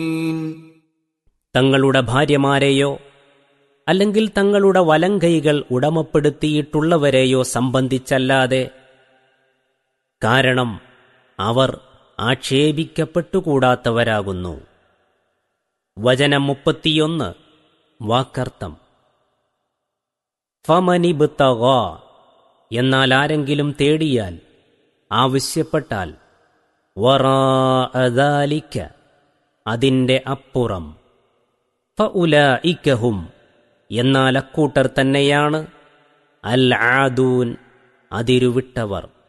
തങ്ങളുടെ ഭാര്യമാരെയോ അല്ലെങ്കിൽ തങ്ങളുടെ വലങ്കൈകൾ ഉടമപ്പെടുത്തിയിട്ടുള്ളവരെയോ സംബന്ധിച്ചല്ലാതെ കാരണം അവർ ആക്ഷേപിക്കപ്പെട്ടുകൂടാത്തവരാകുന്നു വചനം മുപ്പത്തിയൊന്ന് വാക്കർത്ഥം ഫമനിബുത്തഗ എന്നാൽ ആരെങ്കിലും തേടിയാൽ ആവശ്യപ്പെട്ടാൽ വറാഅദാലിക്ക അതിൻ്റെ അപ്പുറം ഫഉലായിക്കഹും എന്നാൽ അക്കൂട്ടർ തന്നെയാണ് അൽ ആദൂൻ അതിരുവിട്ടവർ